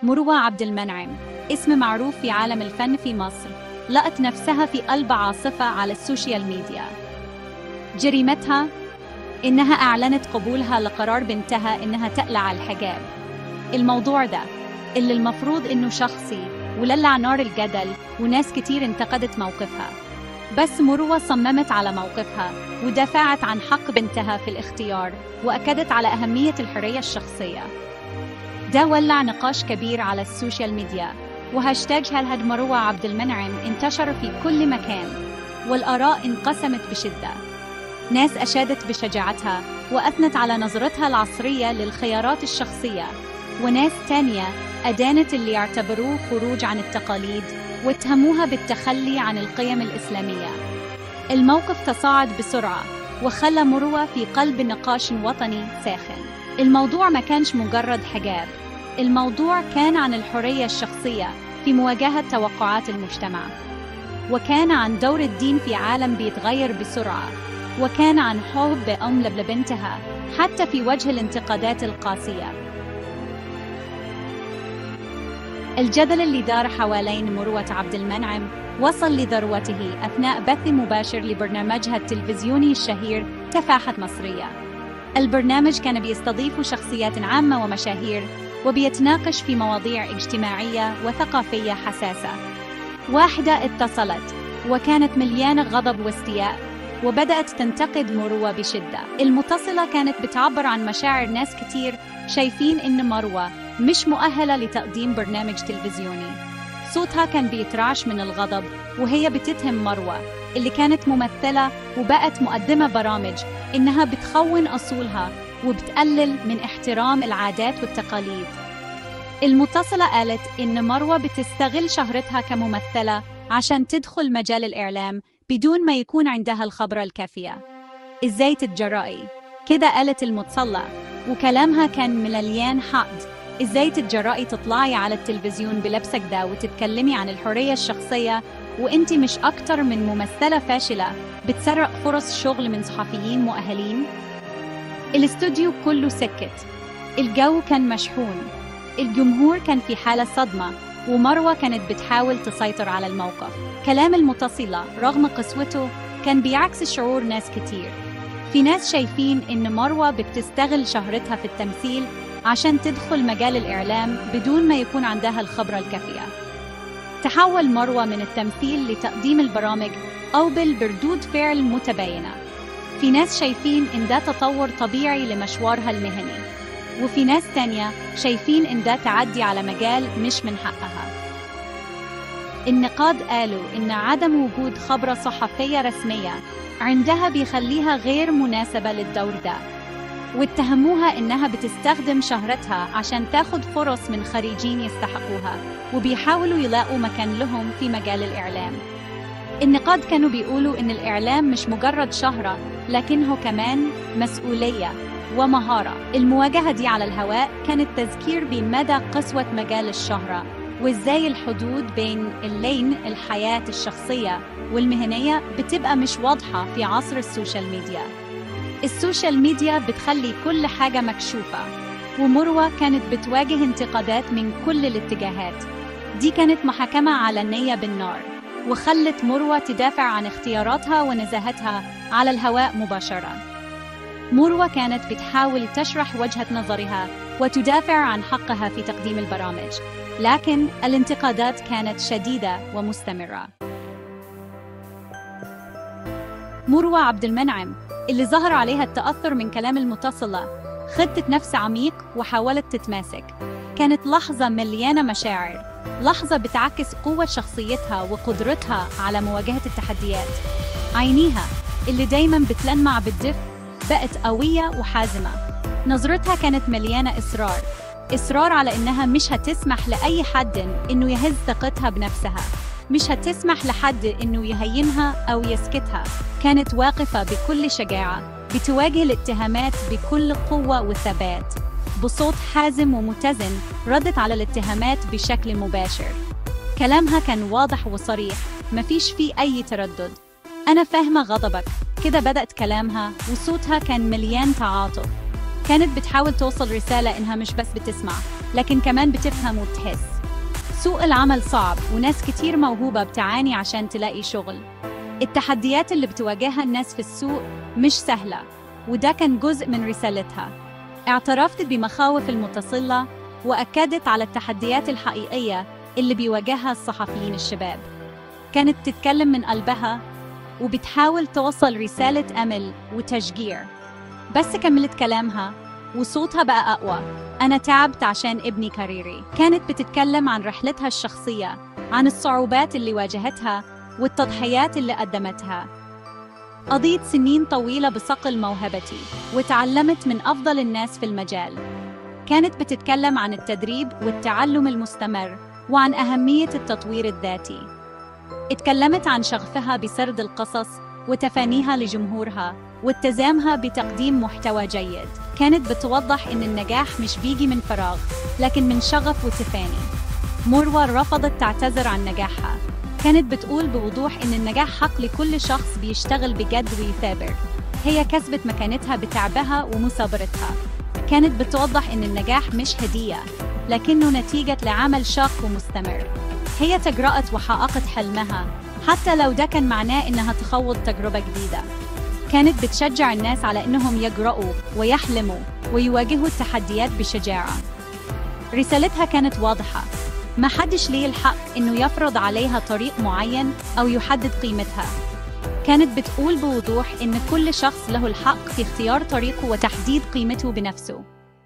مروة عبد المنعم اسم معروف في عالم الفن في مصر لقت نفسها في قلب عاصفة على السوشيال ميديا جريمتها إنها أعلنت قبولها لقرار بنتها إنها تقلع الحجاب الموضوع ده اللي المفروض إنه شخصي وللع نار الجدل وناس كتير انتقدت موقفها بس مروة صممت على موقفها ودافعت عن حق بنتها في الاختيار وأكدت على أهمية الحرية الشخصية ده ولع نقاش كبير على السوشيال ميديا وهاشتاج هالهد مروة عبد المنعم انتشر في كل مكان والآراء انقسمت بشدة ناس أشادت بشجاعتها وأثنت على نظرتها العصرية للخيارات الشخصية وناس تانية أدانت اللي يعتبروه خروج عن التقاليد واتهموها بالتخلي عن القيم الإسلامية الموقف تصاعد بسرعة وخلى مروة في قلب نقاش وطني ساخن الموضوع ما كانش مجرد حجاب الموضوع كان عن الحرية الشخصية في مواجهة توقعات المجتمع وكان عن دور الدين في عالم بيتغير بسرعة وكان عن حب أم لبنتها حتى في وجه الانتقادات القاسية الجدل اللي دار حوالين مروة عبد المنعم وصل لذروته أثناء بث مباشر لبرنامجها التلفزيوني الشهير تفاحة مصرية البرنامج كان بيستضيف شخصيات عامة ومشاهير وبيتناقش في مواضيع اجتماعية وثقافية حساسة واحدة اتصلت وكانت مليانة غضب واستياء وبدأت تنتقد مروة بشدة المتصلة كانت بتعبر عن مشاعر ناس كتير شايفين إن مروة مش مؤهلة لتقديم برنامج تلفزيوني صوتها كان بيترعش من الغضب وهي بتتهم مروة اللي كانت ممثلة وبقت مقدمة برامج إنها بتخون أصولها وبتقلل من احترام العادات والتقاليد المتصلة قالت إن مروة بتستغل شهرتها كممثلة عشان تدخل مجال الإعلام بدون ما يكون عندها الخبرة الكافية إزاي تتجرأي؟ كده قالت المتصلة وكلامها كان مليان حقد إزاي تتجرأي تطلعي على التلفزيون بلبسك ده وتتكلمي عن الحرية الشخصية وإنتي مش أكتر من ممثلة فاشلة بتسرق فرص شغل من صحفيين مؤهلين؟ الاستوديو كله سكت الجو كان مشحون الجمهور كان في حالة صدمة ومروة كانت بتحاول تسيطر على الموقف كلام المتصلة رغم قسوته كان بيعكس شعور ناس كتير في ناس شايفين إن مروة بتستغل شهرتها في التمثيل عشان تدخل مجال الإعلام بدون ما يكون عندها الخبرة الكافية تحول مروة من التمثيل لتقديم البرامج أو بالبردود فعل متباينة في ناس شايفين إن ده تطور طبيعي لمشوارها المهني وفي ناس تانية شايفين إن ده تعدي على مجال مش من حقها النقاد قالوا إن عدم وجود خبرة صحفية رسمية عندها بيخليها غير مناسبة للدور ده واتهموها إنها بتستخدم شهرتها عشان تاخد فرص من خريجين يستحقوها وبيحاولوا يلاقوا مكان لهم في مجال الإعلام النقاد كانوا بيقولوا إن الإعلام مش مجرد شهرة لكنه كمان مسؤولية ومهارة المواجهة دي على الهواء كانت تذكير بمدى قسوة مجال الشهرة وإزاي الحدود بين اللين الحياة الشخصية والمهنية بتبقى مش واضحة في عصر السوشيال ميديا السوشيال ميديا بتخلي كل حاجة مكشوفة ومروة كانت بتواجه انتقادات من كل الاتجاهات دي كانت محاكمة علنية بالنار وخلت مروة تدافع عن اختياراتها ونزاهتها على الهواء مباشرة مروة كانت بتحاول تشرح وجهة نظرها وتدافع عن حقها في تقديم البرامج لكن الانتقادات كانت شديدة ومستمرة مروة عبد المنعم اللي ظهر عليها التأثر من كلام المتصلة خدت نفس عميق وحاولت تتماسك كانت لحظة مليانة مشاعر لحظة بتعكس قوة شخصيتها وقدرتها على مواجهة التحديات عينيها اللي دايما بتلمع بالدفء بقت قوية وحازمة نظرتها كانت مليانة إصرار إصرار على إنها مش هتسمح لأي حد إنه يهز ثقتها بنفسها مش هتسمح لحد إنه يهينها أو يسكتها كانت واقفة بكل شجاعة بتواجه الاتهامات بكل قوة وثبات بصوت حازم ومتزن ردت على الاتهامات بشكل مباشر كلامها كان واضح وصريح مفيش فيه أي تردد أنا فاهمة غضبك كده بدأت كلامها وصوتها كان مليان تعاطف كانت بتحاول توصل رسالة إنها مش بس بتسمع لكن كمان بتفهم وبتحس سوق العمل صعب وناس كتير موهوبة بتعاني عشان تلاقي شغل التحديات اللي بتواجهها الناس في السوق مش سهلة وده كان جزء من رسالتها اعترفت بمخاوف المتصلة وأكدت على التحديات الحقيقية اللي بيواجهها الصحفيين الشباب كانت تتكلم من قلبها وبتحاول توصل رسالة أمل وتشجيع بس كملت كلامها وصوتها بقى أقوى أنا تعبت عشان ابني كاريري كانت بتتكلم عن رحلتها الشخصية عن الصعوبات اللي واجهتها والتضحيات اللي قدمتها قضيت سنين طويلة بصقل موهبتي وتعلمت من أفضل الناس في المجال كانت بتتكلم عن التدريب والتعلم المستمر وعن أهمية التطوير الذاتي اتكلمت عن شغفها بسرد القصص وتفانيها لجمهورها والتزامها بتقديم محتوى جيد كانت بتوضح إن النجاح مش بيجي من فراغ لكن من شغف وتفاني مروة رفضت تعتذر عن نجاحها كانت بتقول بوضوح إن النجاح حق لكل شخص بيشتغل بجد ويثابر هي كسبت مكانتها بتعبها ومثابرتها كانت بتوضح إن النجاح مش هدية لكنه نتيجة لعمل شاق ومستمر هي تجرأت وحققت حلمها حتى لو ده كان معناه إنها تخوض تجربة جديدة كانت بتشجع الناس على إنهم يجرؤوا ويحلموا ويواجهوا التحديات بشجاعة رسالتها كانت واضحة ما حدش ليه الحق إنه يفرض عليها طريق معين أو يحدد قيمتها كانت بتقول بوضوح إن كل شخص له الحق في اختيار طريقه وتحديد قيمته بنفسه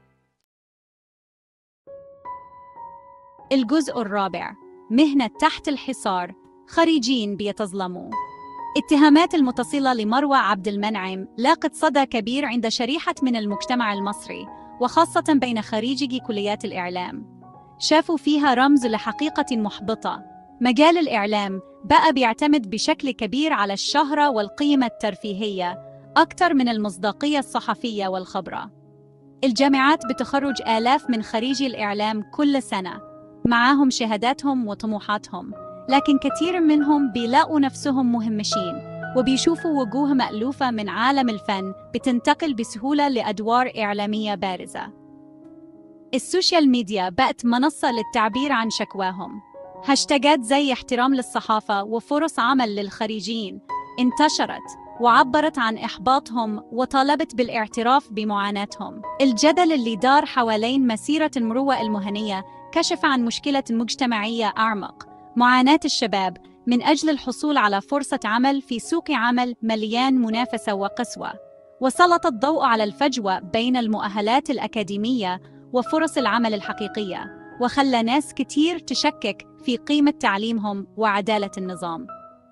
الجزء الرابع مهنة تحت الحصار خريجين بيتظلموا اتهامات المتصلة لمروة عبد المنعم لاقت صدى كبير عند شريحة من المجتمع المصري وخاصة بين خريجي كليات الإعلام شافوا فيها رمز لحقيقة محبطة مجال الإعلام بقى بيعتمد بشكل كبير على الشهرة والقيمة الترفيهية أكثر من المصداقية الصحفية والخبرة الجامعات بتخرج آلاف من خريجي الإعلام كل سنة معاهم شهاداتهم وطموحاتهم لكن كثير منهم بيلاقوا نفسهم مهمشين وبيشوفوا وجوه مألوفة من عالم الفن بتنتقل بسهولة لأدوار إعلامية بارزة السوشيال ميديا بقت منصة للتعبير عن شكواهم هاشتاجات زي احترام للصحافة وفرص عمل للخريجين انتشرت وعبرت عن إحباطهم وطالبت بالاعتراف بمعاناتهم الجدل اللي دار حوالين مسيرة المروة المهنية كشف عن مشكلة مجتمعية أعمق معاناة الشباب من أجل الحصول على فرصة عمل في سوق عمل مليان منافسة وقسوة وسلط الضوء على الفجوة بين المؤهلات الأكاديمية وفرص العمل الحقيقية وخلى ناس كتير تشكك في قيمة تعليمهم وعدالة النظام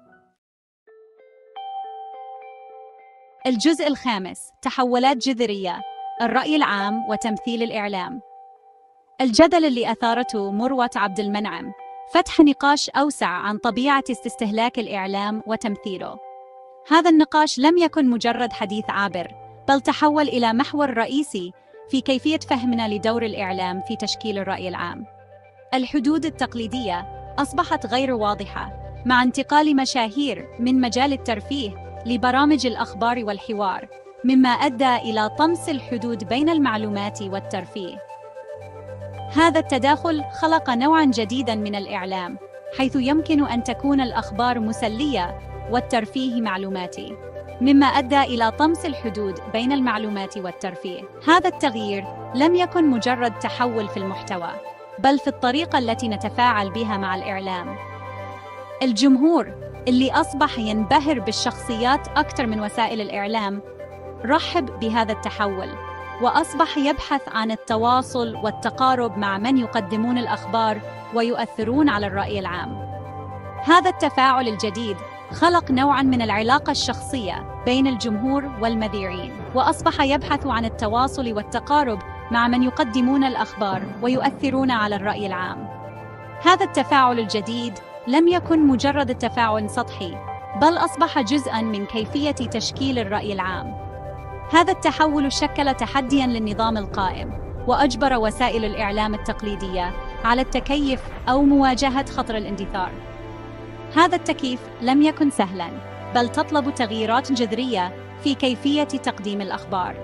الجزء الخامس تحولات جذرية الرأي العام وتمثيل الإعلام الجدل اللي أثارته مروة عبد المنعم فتح نقاش أوسع عن طبيعة استهلاك الإعلام وتمثيله هذا النقاش لم يكن مجرد حديث عابر بل تحول إلى محور رئيسي في كيفية فهمنا لدور الإعلام في تشكيل الرأي العام. الحدود التقليدية أصبحت غير واضحة مع انتقال مشاهير من مجال الترفيه لبرامج الأخبار والحوار، مما أدى إلى طمس الحدود بين المعلومات والترفيه. هذا التداخل خلق نوعاً جديداً من الإعلام، حيث يمكن أن تكون الأخبار مسلية والترفيه معلوماتي. مما أدى إلى طمس الحدود بين المعلومات والترفيه. هذا التغيير لم يكن مجرد تحول في المحتوى، بل في الطريقة التي نتفاعل بها مع الإعلام. الجمهور اللي أصبح ينبهر بالشخصيات أكثر من وسائل الإعلام رحب بهذا التحول وأصبح يبحث عن التواصل والتقارب مع من يقدمون الأخبار ويؤثرون على الرأي العام. هذا التفاعل الجديد خلق نوعا من العلاقة الشخصية بين الجمهور والمذيعين وأصبح يبحث عن التواصل والتقارب مع من يقدمون الأخبار ويؤثرون على الرأي العام هذا التفاعل الجديد لم يكن مجرد تفاعل سطحي بل أصبح جزءا من كيفية تشكيل الرأي العام هذا التحول شكل تحديا للنظام القائم وأجبر وسائل الإعلام التقليدية على التكيف أو مواجهة خطر الاندثار هذا التكييف لم يكن سهلا بل تطلب تغييرات جذريه في كيفيه تقديم الاخبار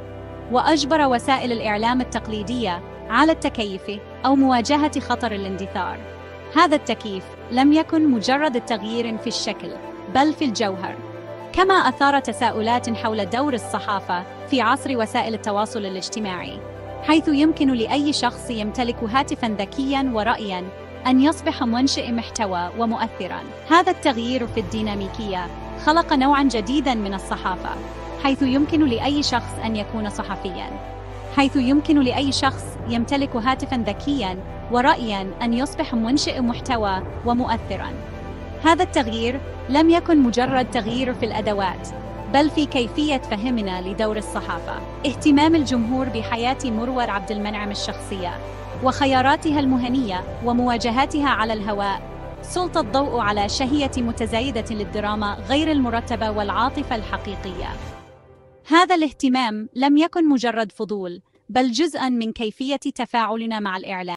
وأجبر وسائل الإعلام التقليدية على التكيف أو مواجهة خطر الاندثار. هذا التكييف لم يكن مجرد تغيير في الشكل، بل في الجوهر. كما أثار تساؤلات حول دور الصحافة في عصر وسائل التواصل الاجتماعي، حيث يمكن لأي شخص يمتلك هاتفاً ذكياً ورأياً أن يصبح منشئ محتوى ومؤثراً. هذا التغيير في الديناميكية خلق نوعاً جديداً من الصحافة، حيث يمكن لأي شخص أن يكون صحفياً. حيث يمكن لأي شخص يمتلك هاتفاً ذكياً ورأياً أن يصبح منشئ محتوى ومؤثراً. هذا التغيير لم يكن مجرد تغيير في الأدوات، بل في كيفية فهمنا لدور الصحافة. اهتمام الجمهور بحياة مروة عبد المنعم الشخصية وخياراتها المهنية ومواجهاتها على الهواء سلط الضوء على شهية متزايدة للدراما غير المرتبة والعاطفة الحقيقية. هذا الاهتمام لم يكن مجرد فضول، بل جزءاً من كيفية تفاعلنا مع الإعلام.